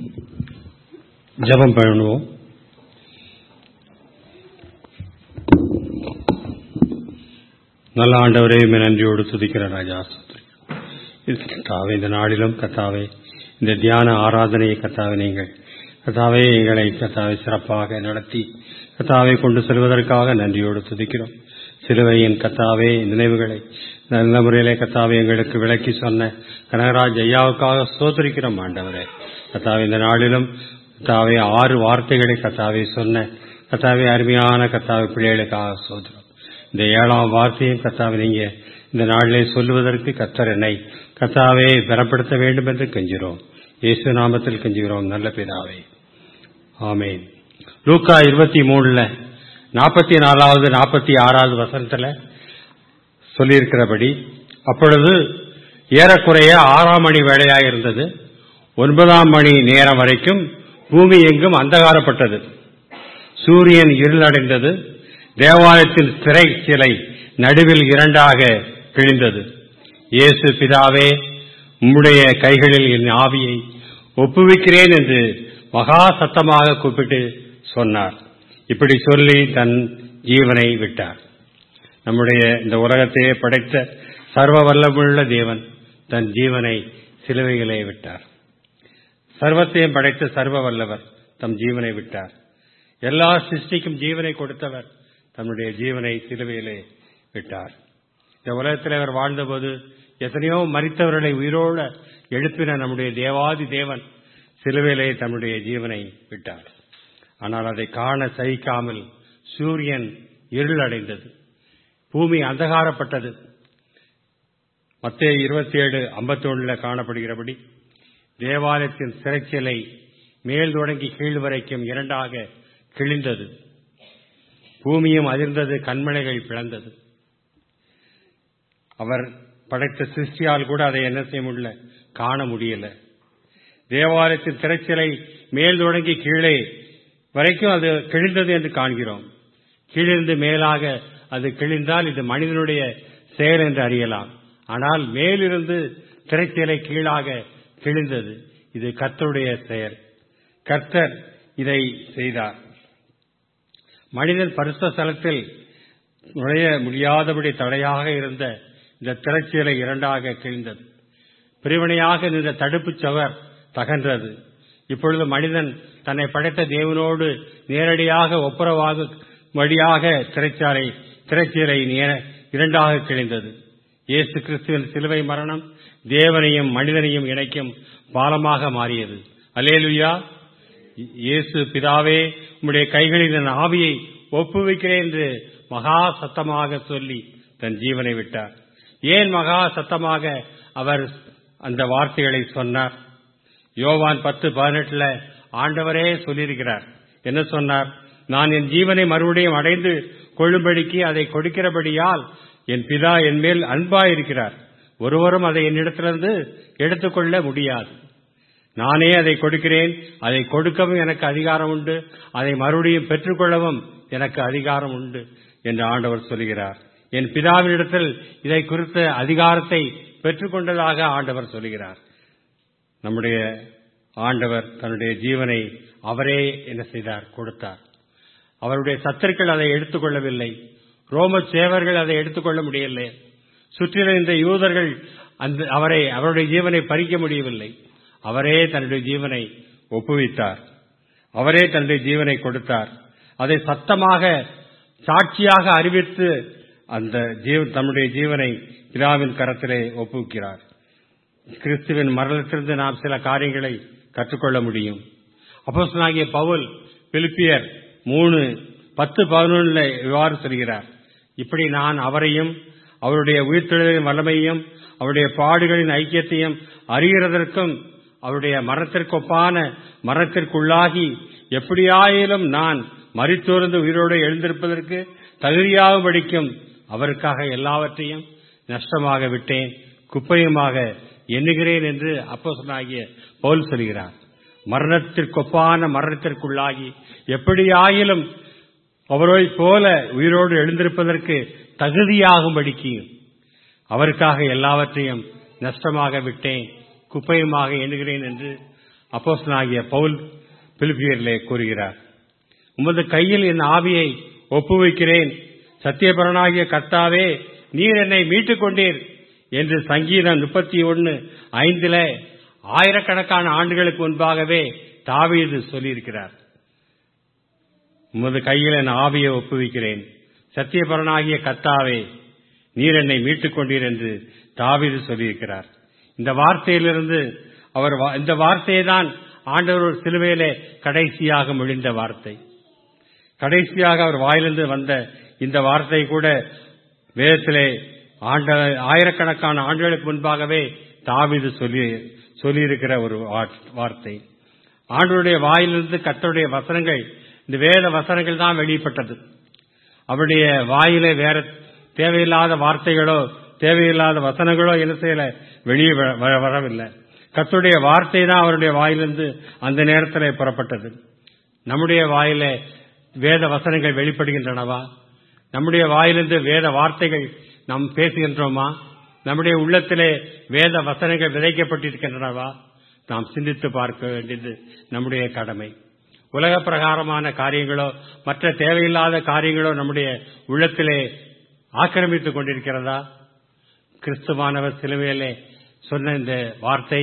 ஜெபம் பண்ணுவோம் நல்ல ஆண்டவரே உம்மை நன்றியோடு துதிக்கிற ராஜா கத்தாவே இந்த நாளிலும் கத்தாவே இந்த தியான ஆராதனையை கத்தாவே நீங்கள் கத்தாவே எங்களை கத்தாவை சிறப்பாக நடத்தி கத்தாவை கொண்டு செல்வதற்காக நன்றியோடு துதிக்கிறோம் சிலுவையின் கத்தாவே நினைவுகளை நல்ல முறையிலே கத்தாவை எங்களுக்கு விளக்கி சொன்ன கனகராஜ் ஐயாவுக்காக சோதரிக்கிறோம் ஆண்டவரே கத்தாவை இந்த நாளிலும் கத்தாவை ஆறு வார்த்தைகளை கத்தாவை சொன்ன கத்தாவை அருமையான கத்தாவை பிள்ளைகளுக்காக சோதரம் இந்த ஏழாம் வார்த்தையும் கத்தாவை நீங்க இந்த நாளிலே சொல்லுவதற்கு கத்தர் என்னை கத்தாவே பெறப்படுத்த வேண்டும் என்று கெஞ்சிரோம் இயேசு நாமத்தில் கெஞ்சுகிறோம் நல்ல பிதாவே ஆமேன் லூக்கா இருபத்தி மூணுல நாற்பத்தி நாலாவது நாற்பத்தி ஆறாவது வசனத்துல சொல்லியிருக்கிறபடி அப்பொழுது ஏறக்குறைய ஆறாம் மணி வேளையாக இருந்தது ஒன்பதாம் மணி நேரம் வரைக்கும் பூமி எங்கும் அந்தகாரப்பட்டது சூரியன் இருளடைந்தது தேவாலயத்தின் திரை சிலை நடுவில் இரண்டாக கிழிந்தது இயேசு பிதாவே உம்முடைய கைகளில் என் ஆவியை ஒப்புவிக்கிறேன் என்று மகா சத்தமாக கூப்பிட்டு சொன்னார் இப்படி சொல்லி தன் ஜீவனை விட்டார் நம்முடைய இந்த உலகத்தையே படைத்த சர்வ வல்லமுள்ள தேவன் தன் ஜீவனை சிலுவையிலே விட்டார் சர்வத்தையும் படைத்த சர்வ வல்லவர் தம் ஜீவனை விட்டார் எல்லா சிருஷ்டிக்கும் ஜீவனை கொடுத்தவர் தன்னுடைய ஜீவனை சிலுவையிலே விட்டார் இந்த உலகத்தில் அவர் வாழ்ந்தபோது எத்தனையோ மறித்தவர்களை உயிரோடு எழுப்பின நம்முடைய தேவாதி தேவன் சிலுவையிலே தன்னுடைய ஜீவனை விட்டார் ஆனால் அதை காண சகிக்காமல் சூரியன் இருள் அடைந்தது பூமி அந்தகாரப்பட்டது மத்திய இருபத்தி ஏழு ஐம்பத்தி ஒண்ணுல காணப்படுகிறபடி தேவாலயத்தின் சிறைச்சிலை மேல் தொடங்கி கீழ் வரைக்கும் இரண்டாக கிழிந்தது பூமியும் அதிர்ந்தது கண்மனைகள் பிளந்தது அவர் படைத்த சிருஷ்டியால் கூட அதை என்ன செய்ய முடியல காண முடியல தேவாலயத்தின் திரைச்சிலை மேல் தொடங்கி கீழே வரைக்கும் அது கிழிந்தது என்று காண்கிறோம் கீழிருந்து மேலாக அது கிழிந்தால் இது மனிதனுடைய செயல் என்று அறியலாம் ஆனால் மேலிருந்து திரைச்சிலை கீழாக கிழிந்தது இது கர்த்தருடைய செயல் கர்த்தர் இதை செய்தார் மனிதன் பரிசு ஸ்தலத்தில் நுழைய முடியாதபடி தடையாக இருந்த இந்த திரைச்சீலை இரண்டாக கிழிந்தது பிரிவினையாக நின்ற தடுப்புச் சவர் தகன்றது இப்பொழுது மனிதன் தன்னை படைத்த தேவனோடு நேரடியாக ஒப்புரவாக வழியாக திரைச்சாலை திரைச்சீலை இரண்டாக கிழிந்தது இயேசு கிறிஸ்துவின் சிலுவை மரணம் தேவனையும் மனிதனையும் இணைக்கும் பாலமாக மாறியது அலேலுயா இயேசு பிதாவே உம்முடைய கைகளில் என் ஆவியை ஒப்புவிக்கிறேன் என்று மகா சத்தமாக சொல்லி தன் ஜீவனை விட்டார் ஏன் மகா சத்தமாக அவர் அந்த வார்த்தைகளை சொன்னார் யோவான் பத்து பதினெட்டுல ஆண்டவரே சொல்லியிருக்கிறார் என்ன சொன்னார் நான் என் ஜீவனை மறுபடியும் அடைந்து கொள்ளும்படிக்கு அதை கொடுக்கிறபடியால் என் பிதா என் மேல் அன்பாயிருக்கிறார் ஒருவரும் அதை என்னிடத்திலிருந்து எடுத்துக்கொள்ள முடியாது நானே அதை கொடுக்கிறேன் அதை கொடுக்கவும் எனக்கு அதிகாரம் உண்டு அதை மறுபடியும் பெற்றுக்கொள்ளவும் எனக்கு அதிகாரம் உண்டு என்று ஆண்டவர் சொல்கிறார் என் பிதாவினிடத்தில் இதை குறித்த அதிகாரத்தை பெற்றுக்கொண்டதாக ஆண்டவர் சொல்கிறார் நம்முடைய ஆண்டவர் தன்னுடைய ஜீவனை அவரே என்ன செய்தார் கொடுத்தார் அவருடைய சத்தர்கள் அதை எடுத்துக்கொள்ளவில்லை ரோம சேவர்கள் அதை எடுத்துக்கொள்ள முடியவில்லை சுற்றிலும் இந்த யூதர்கள் அந்த அவரை அவருடைய ஜீவனை பறிக்க முடியவில்லை அவரே தன்னுடைய ஜீவனை ஒப்புவித்தார் அவரே தன்னுடைய ஜீவனை கொடுத்தார் அதை சத்தமாக சாட்சியாக அறிவித்து அந்த ஜீவ தன்னுடைய ஜீவனை பிதாவின் கரத்திலே ஒப்புவிக்கிறார் கிறிஸ்துவின் மரணத்திலிருந்து நாம் சில காரியங்களை கற்றுக்கொள்ள முடியும் அப்போசனாகிய பவுல் பிலிப்பியர் மூணு பத்து பதினொன்னுல இவ்வாறு சொல்கிறார் இப்படி நான் அவரையும் அவருடைய உயிர்த்தெழுதலின் வல்லமையும் அவருடைய பாடுகளின் ஐக்கியத்தையும் அறிகிறதற்கும் அவருடைய மரணத்திற்கொப்பான மரணத்திற்குள்ளாகி எப்படியாயிலும் நான் மறித்தோர்ந்து உயிரோடு எழுந்திருப்பதற்கு தகுதியாகும்படிக்கும் அவருக்காக எல்லாவற்றையும் நஷ்டமாக விட்டேன் குப்பையுமாக எண்ணுகிறேன் என்று அப்போ சொன்னாகிய பவுல் சொல்கிறார் மரணத்திற்கொப்பான மரணத்திற்குள்ளாகி எப்படியாயிலும் அவரை போல உயிரோடு எழுந்திருப்பதற்கு தகுதியாகும்படிக்கு அவருக்காக எல்லாவற்றையும் நஷ்டமாக விட்டேன் குப்பையுமாக எண்ணுகிறேன் என்று அப்போஸ்தலனாகிய பவுல் பிலிப்பியரிலே கூறுகிறார் உமது கையில் என் ஆவியை ஒப்புவிக்கிறேன் சத்தியபரனாகிய கர்த்தாவே நீர் என்னை மீட்டுக் கொண்டீர் என்று சங்கீதம் முப்பத்தி ஒன்னு ஐந்துல ஆயிரக்கணக்கான ஆண்டுகளுக்கு முன்பாகவே தாவீது சொல்லியிருக்கிறார் உமது கையில் என் ஆவியை ஒப்புவிக்கிறேன் சத்தியபரனாகிய கர்த்தாவே நீர் என்னை மீட்டுக் கொண்டீர் என்று தாவீது சொல்லியிருக்கிறார் இந்த வார்த்தையிலிருந்து அவர் வா- இந்த வார்த்தையை தான் ஆண்டவர் சிலுவையிலே கடைசியாக மொழிந்த வார்த்தை கடைசியாக அவர் வாயிலிருந்து வந்த இந்த வார்த்தை கூட வேதத்திலே ஆண்ட ஆயிரக்கணக்கான ஆண்டுகளுக்கு முன்பாகவே தாவீது சொல்லி சொல்லியிருக்கிற ஒரு வார்- வார்த்தை ஆண்டவருடைய வாயிலிருந்து கர்த்தருடைய வசனங்கள் இந்த வேத வசனங்கள் தான் வெளிப்பட்டது அவருடைய வாயிலே வேற தேவையில்லாத வார்த்தைகளோ தேவையில்லாத வசனங்களோ என்ன செய்யல வெளியே வ- வ- வரவில்லை கர்த்தருடைய வார்த்தை தான் அவருடைய வாயிலிருந்து அந்த நேரத்தில் புறப்பட்டது நம்முடைய வாயிலே வேத வசனங்கள் வெளிப்படுகின்றனவா நம்முடைய வாயிலிருந்து வேத வார்த்தைகள் நாம் பேசுகின்றோமா நம்முடைய உள்ளத்திலே வேத வசனங்கள் விதைக்கப்பட்டிருக்கின்றனவா நாம் சிந்தித்து பார்க்க வேண்டியது நம்முடைய கடமை உலக பிரகாரமான காரியங்களோ மற்ற தேவையில்லாத காரியங்களோ நம்முடைய உள்ளத்திலே ஆக்கிரமித்துக் கொண்டிருக்கிறதா கிறிஸ்துவானவர் சிலுவையிலே சொன்ன இந்த வார்த்தை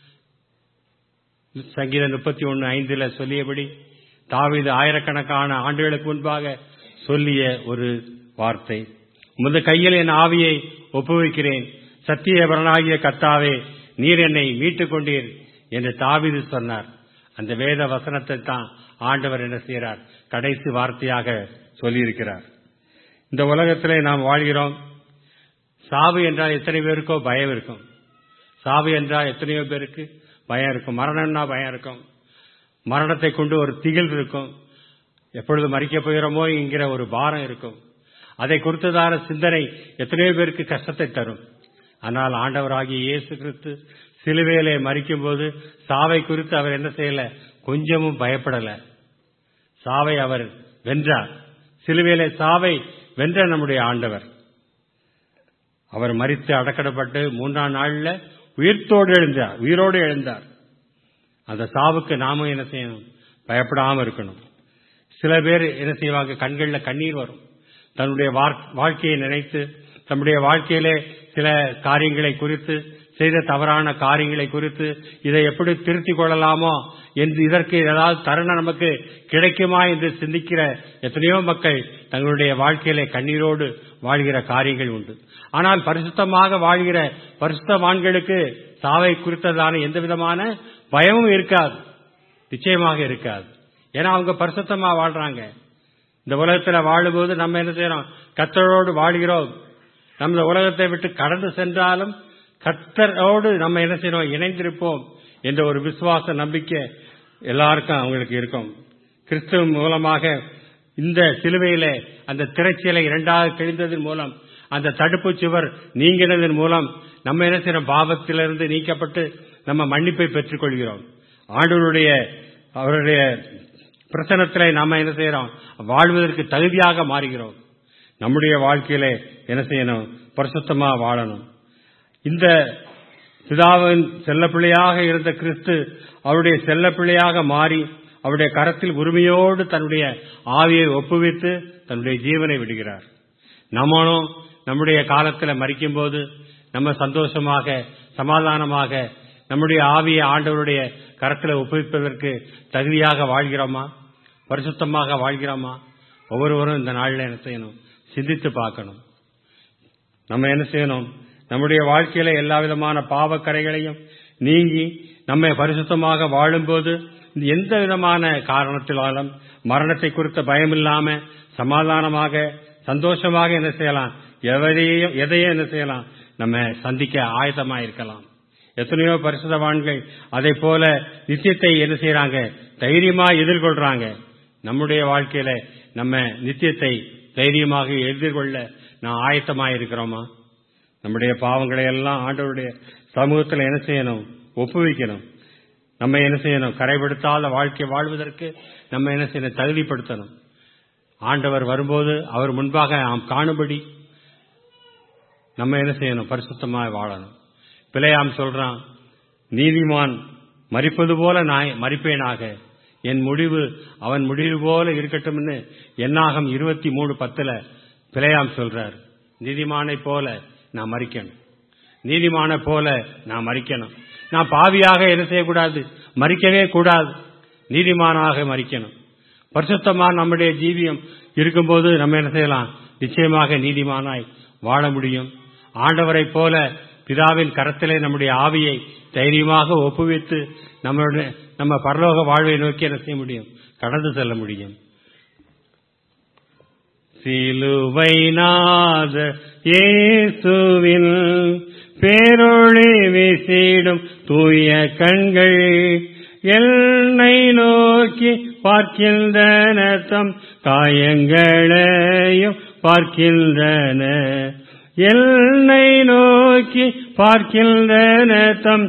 சங்கீதம் முப்பத்தி ஒன்னு ஐந்துல சொல்லியபடி தாவீது ஆயிரக்கணக்கான ஆண்டுகளுக்கு முன்பாக சொல்லிய ஒரு வார்த்தை உமது கையில் என் ஆவியை ஒப்புவிக்கிறேன் சத்தியபரனாகிய கர்த்தாவே நீர் என்னை மீட்டுக் கொண்டீர் என்று தாவீது சொன்னார் அந்த வேத வசனத்தை தான் ஆண்டவர் என்ன செய்கிறார் கடைசி வார்த்தையாக சொல்லியிருக்கிறார் இந்த உலகத்திலே நாம் வாழ்கிறோம் சாவு என்றால் எத்தனை பேருக்கோ பயம் இருக்கும் சாவு என்றால் எத்தனையோ பேருக்கு பயம் இருக்கும் மரணம்னா பயம் இருக்கும் மரணத்தை கொண்டு ஒரு திகில் இருக்கும் எப்பொழுது மறிக்கப் போகிறோமோ என்கிற ஒரு பாரம் இருக்கும் அதை குறித்ததான சிந்தனை எத்தனையோ பேருக்கு கஷ்டத்தை தரும் ஆனால் ஆண்டவராகிய இயேசு கிறிஸ்து சிலுவையிலே மறிக்கும் போது சாவை குறித்து அவர் என்ன செய்யல கொஞ்சமும் பயப்படல சாவை அவர் வென்றார் சிலுவையிலே சாவை வென்ற நம்முடைய ஆண்டவர் அவர் மறித்து அடக்கடப்பட்டு மூன்றாம் நாள்ல உயிர்த்தோடு எழுந்தார் உயிரோடு எழுந்தார் அந்த சாவுக்கு நாம என்ன செய்யணும் பயப்படாம இருக்கணும் சில பேர் என்ன செய்வாங்க கண்கள்ல கண்ணீர் வரும் தன்னுடைய வார்- வாழ்க்கையை நினைத்து தன்னுடைய வாழ்க்கையிலே சில காரியங்களை குறித்து செய்த தவறான காரியங்களை குறித்து இதை எப்படி திருத்திக் கொள்ளலாமோ என்று இதற்கு ஏதாவது தருணம் நமக்கு கிடைக்குமா என்று சிந்திக்கிற எத்தனையோ மக்கள் தங்களுடைய வாழ்க்கையிலே கண்ணீரோடு வாழ்கிற காரியங்கள் உண்டு ஆனால் பரிசுத்தமாக வாழ்கிற பரிசுத்தவான்களுக்கு சாவை குறித்ததான எந்த விதமான பயமும் இருக்காது நிச்சயமாக இருக்காது ஏன்னா அவங்க பரிசுத்தமா வாழ்றாங்க இந்த உலகத்துல வாழும்போது நம்ம என்ன செய்யறோம் கத்தரோடு வாழ்கிறோம் நம்ம இந்த உலகத்தை விட்டு கடந்து சென்றாலும் கத்தரோடு நம்ம என்ன செய்யறோம் இணைந்திருப்போம் என்ற ஒரு விசுவாச நம்பிக்கை எல்லாருக்கும் அவங்களுக்கு இருக்கும் கிறிஸ்துவ மூலமாக இந்த சிலுவையில அந்த திரைச்சீலை இரண்டாக கிழிந்ததன் மூலம் அந்த தடுப்பு சுவர் நீங்கினதன் மூலம் நம்ம என்ன செய்யறோம் பாவத்திலிருந்து நீக்கப்பட்டு நம்ம மன்னிப்பை பெற்றுக் கொள்கிறோம் ஆண்டவருடைய அவருடைய பிரசனத்திலே நாம என்ன செய்யறோம் வாழ்வதற்கு தகுதியாக மாறுகிறோம் நம்முடைய வாழ்க்கையிலே என்ன செய்யணும் பரிசுத்தமா வாழணும் இந்த பிதாவின் செல்லப்பிள்ளையாக இருந்த கிறிஸ்து அவருடைய செல்லப்பிள்ளையாக மாறி அவருடைய கரத்தில் உரிமையோடு தன்னுடைய ஆவியை ஒப்புவித்து தன்னுடைய ஜீவனை விடுகிறார் நம்மளும் நம்முடைய காலத்தில் மறிக்கும் போது நம்ம சந்தோஷமாக சமாதானமாக நம்முடைய ஆவியை ஆண்டவருடைய கரத்தில் ஒப்புவிப்பதற்கு தகுதியாக வாழ்கிறோமா பரிசுத்தமாக வாழ்கிறோமா ஒவ்வொருவரும் இந்த நாளில் என்ன செய்யணும் சிந்தித்து பார்க்கணும் நம்ம என்ன செய்யணும் நம்முடைய வாழ்க்கையில எல்லா விதமான பாவக்கரைகளையும் நீங்கி நம்மை பரிசுத்தமாக வாழும்போது எந்த விதமான காரணத்தினாலும் மரணத்தை குறித்த பயம் இல்லாம சமாதானமாக சந்தோஷமாக என்ன செய்யலாம் எவரையும் எதையும் என்ன செய்யலாம் நம்ம சந்திக்க ஆயத்தமா இருக்கலாம் எத்தனையோ பரிசுத்தவான்கள் அதை போல நித்தியத்தை என்ன செய்யறாங்க தைரியமா எதிர்கொள்றாங்க நம்முடைய வாழ்க்கையில நம்ம நித்தியத்தை தைரியமாக எதிர்கொள்ள நான் ஆயத்தமா இருக்கிறோமா நம்முடைய பாவங்களை எல்லாம் ஆண்டவருடைய சமூகத்தில் என்ன செய்யணும் ஒப்புவிக்கணும் நம்ம என்ன செய்யணும் கரைபடுத்தாத வாழ்க்கை வாழ்வதற்கு நம்ம என்ன செய்யணும் தகுதிப்படுத்தணும் ஆண்டவர் வரும்போது அவர் முன்பாக நாம் காணும்படி நம்ம என்ன செய்யணும் பரிசுத்தமாக வாழணும் பிள்ளையாம் சொல்றான் நீதிமான் மறிப்பது போல நான் மறிப்பேனாக என் முடிவு அவன் முடிவு போல இருக்கட்டும்னு என்னாகம் இருபத்தி மூணு பத்துல பிழையாம் சொல்றார் நீதிமானை போல நான் மறிக்கணும் நீதிமான போல நான் மறிக்கணும் நான் பாவியாக என்ன செய்யக்கூடாது மறிக்கவே கூடாது நீதிமானாக மறிக்கணும் பரிசுத்தமா நம்முடைய ஜீவியம் இருக்கும்போது நம்ம என்ன செய்யலாம் நிச்சயமாக நீதிமானாய் வாழ முடியும் ஆண்டவரை போல பிதாவின் கரத்திலே நம்முடைய ஆவியை தைரியமாக ஒப்புவித்து நம்மளுடைய நம்ம பரலோக வாழ்வை நோக்கி என்ன செய்ய முடியும் கடந்து செல்ல முடியும் சிலுவை நாத இயேசுவின் பேரொளி வீசிடும் தூய கண்கள் என்னை நோக்கி பார்க்கின்றன தம் காயங்களையும் பார்க்கின்றன என்னை நோக்கி பார்க்கின்றன தம்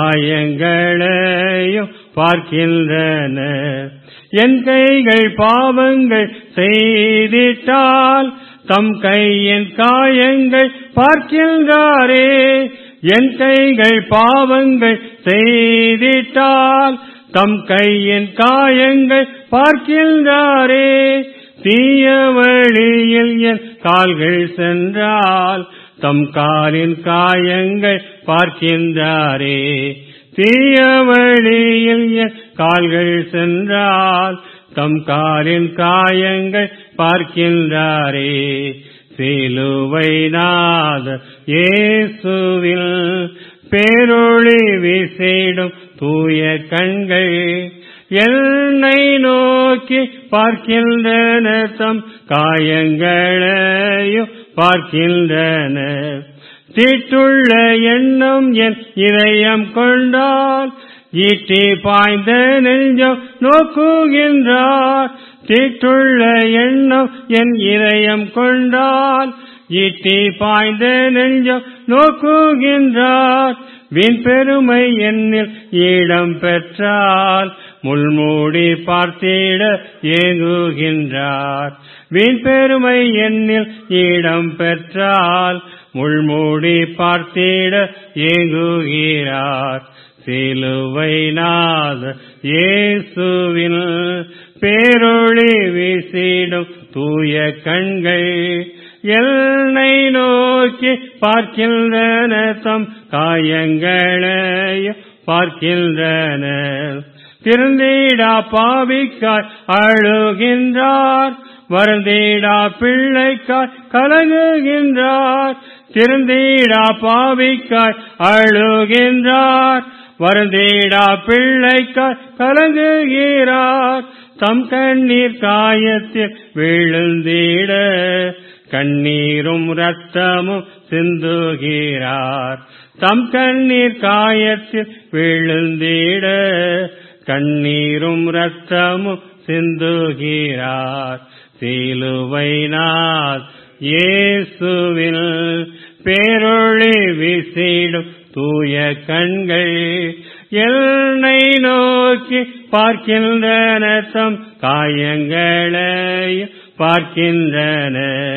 காயங்களையும் பார்க்கின்றன என் கைகள் பாவங்கள் செய்திட்டால் தம் கையின் காயங்கள் பார்க்கின்றாரே என் கைகள் பாவங்கள் செய்திட்டால் தம் கையின் காயங்கள் பார்க்கின்றாரே தீய வழியில் என் கால்கள் சென்றால் தம் காலின் காயங்கள் பார்க்கின்றாரே தீய வழியில் என் கால்கள் சென்றால் தம் காலின் காயங்கள் பார்க்கின்றாரே சிலுவை நாத இயேசுவில் பேரொளி வீசிடும் தூய கண்கள் என்னை நோக்கி பார்க்கின்றன தம் காயங்களையும் பார்க்கின்றன தீட்டுள்ள எண்ணம் என் இதயம் கொண்டால் ஈட்டி பாய்ந்த நெஞ்சம் நோக்குகின்றார் தீட்டுள்ள எண்ணம் என் இதயம் கொண்டால் ஈட்டி பாய்ந்த நெஞ்சம் நோக்குகின்றார் வீண் பெருமை என்னில் இடம் பெற்றால் முள்மூடி பார்த்திட ஏங்குகின்றார் வீண் பெருமை என்னில் இடம் பெற்றால் முள்மூடி பார்த்திட ஏங்குகிறார் சிலுவை நாத இயேசுவில் பேரொளி வீசிடும் தூய கண்கள் என்னை நோக்கி பார்க்கின்றன தம் காயங்களையும் பார்க்கின்றன திருந்தீடா பாவிக்காய் அழுகின்றார் வருந்தீடா பிள்ளைக்காய் கலங்குகின்றார் திருந்தீடா பாவிக்காய் அழுகின்றார் வருந்தீடா பிள்ளைக்காய் கலங்குகிறார் தம் கண்ணீர் காயத்தில் விழுந்தீட கண்ணீரும் ரத்தமும் சிந்துகிறார் தம் கண்ணீர் காயத்தில் விழுந்திட கண்ணீரும் ரத்தமும் சிந்துகிறார் சிலுவை நாள் இயேசுவில் பேரொளி வீசிடும் தூய கண்கள் என்னை நோக்கி பார்க்கின்றன தம் காயங்களையும் பார்க்கின்றன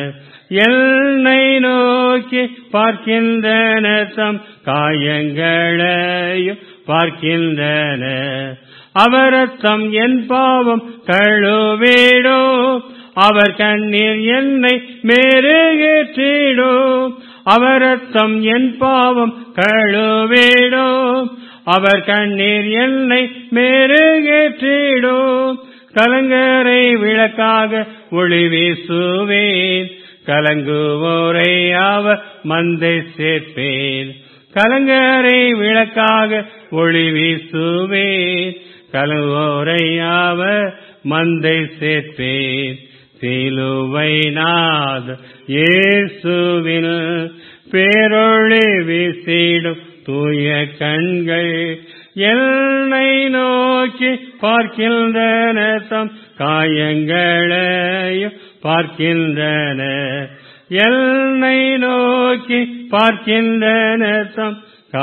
என்னை நோக்கி பார்க்கின்றன தம் காயங்களையும் பார்க்கின்றன அவரத்தம் என் பாவம் கழுவிடும் அவர் கண்ணீர் என்னை மேருகேற்றிடும் அவரத்தம் என் பாவம் கழுவிடும் அவர் கண்ணீர் என்னை மேருகேற்றிடும் கலங்கரை விளக்காக ஒளி வீசுவேன் கலங்குவோரை அவர் மந்தை சேர்ப்பேன் கலங்கரை விளக்காக ஒளி வீசுவேன் கலங்குவோரை அவர் மந்தை சேர்ப்பேன் சிலுவை நாத இயேசுவில் பேரொளி வீசிடும் தூய கண்கள் என்னை நோக்கி பார்க்கின்றன தம் காயங்களையும் பார்க்கின்றன என்னை நோக்கி பார்க்கின்றன தம்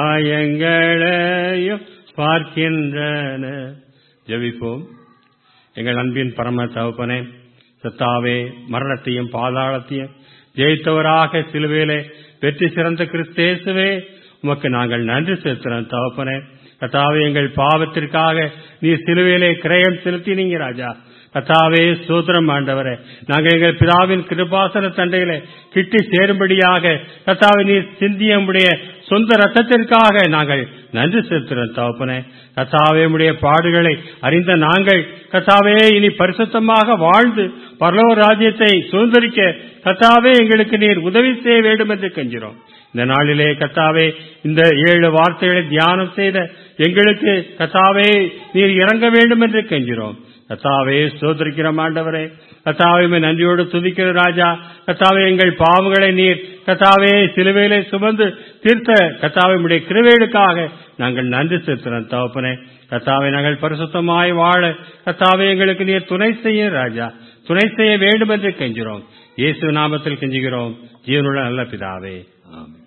காயங்களையும் பார்க்கின்றன ஜெபிப்போம் எங்கள் அன்பின் பரம தகப்பனே சத்தாவே மரணத்தையும் பாதாளத்தையும் ஜெயித்தவராக சிலுவையிலே வெற்றி சிறந்த கிறிஸ்தேசுவே உமக்கு நாங்கள் நன்றி செலுத்துறோம் தகப்பனே கத்தாவே எங்கள் பாவத்திற்காக நீ சிலுவையிலே கிரயம் செலுத்தினீங்க ராஜா கத்தாவே சோதரம் ஆண்டவரே நாங்கள் எங்கள் பிதாவின் கிருபாசன தண்டையில கிட்டி சேரும்படியாக கத்தாவை நீ சிந்திய உம்முடைய சொந்த ரத்தத்திற்காக நாங்கள் நன்றி செலுத்துகிறோம் தகப்பனே கத்தாவே உடைய பாடுகளை அறிந்த நாங்கள் கத்தாவே இனி பரிசுத்தமாக வாழ்ந்து பரலோக ராஜ்யத்தை சுதந்திரிக்க கத்தாவே எங்களுக்கு நீர் உதவி செய்ய வேண்டும் என்று கெஞ்சிறோம் இந்த நாளிலே கத்தாவே இந்த ஏழு வார்த்தைகளை தியானம் செய்த எங்களுக்கு கத்தாவே நீர் இறங்க வேண்டும் என்று கெஞ்சிறோம் கத்தாவே சோதரிக்கிற ஆண்டவரே கத்தாவே நன்றியோடு துதிக்கிற ராஜா கத்தாவே எங்கள் பாவங்களை நீர் கத்தாவே சிலுவையிலே சுமந்து தீர்த்த கத்தாவை உடைய கிருவேடுக்காக நாங்கள் நன்றி செலுத்துறோம் தகப்பனே கத்தாவை நாங்கள் பரிசுத்தமாய் வாழ கத்தாவே எங்களுக்கு நீர் துணை செய்ய ராஜா துணை செய்ய வேண்டும் என்று கெஞ்சிறோம் இயேசு நாமத்தில் கெஞ்சுகிறோம் ஜீவனுள்ள நல்ல பிதாவே ஆமென்